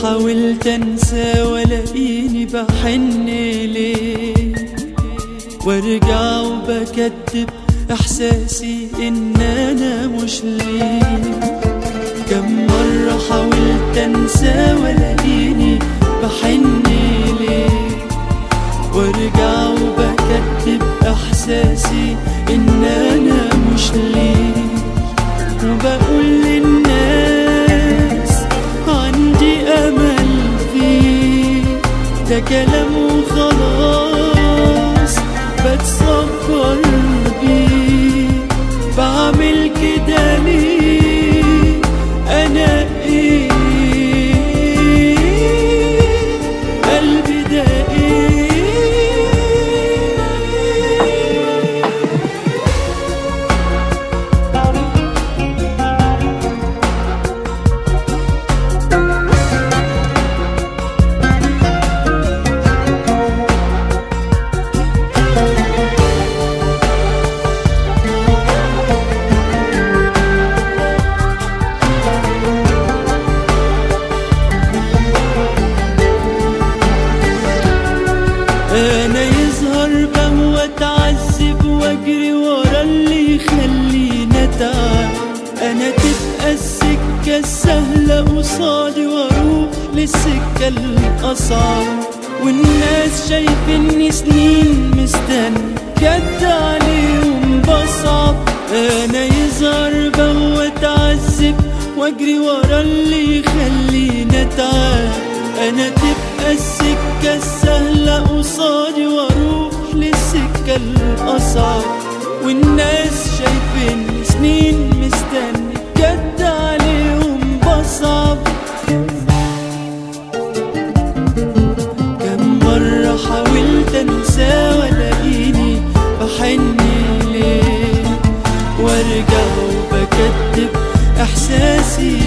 حاولت انسى والاقيني بحن ليه وارجع وبكتب احساسي ان انا مش ليه كم مرة حاولت انسى والاقيني بحن ليه وارجع وبكتب احساسي ان انا مش ليه وبقول للناس عندي امل فيه ده كلام وخلاص بتصبر بيه بعمل كده ليه انا ايه قلبي ده ايه انا يظهر بهوى اتعذب واجري ورا اللي يخليني اتعب انا تبقى السكة السهلة قصادي واروح للسكة الاصعب والناس شايفيني سنين مستني كد عليهم بصعب انا يظهر بهوى اتعذب واجري ورا اللي يخليني اتعب انا تبقى السكة السهلة قصادي واروح للسكة الاصعب والناس شايفين سنين مستني جد عليهم بصعب كم مرة حاولت انسى والاقيني بحن ليه وارجع وبكتب احساسي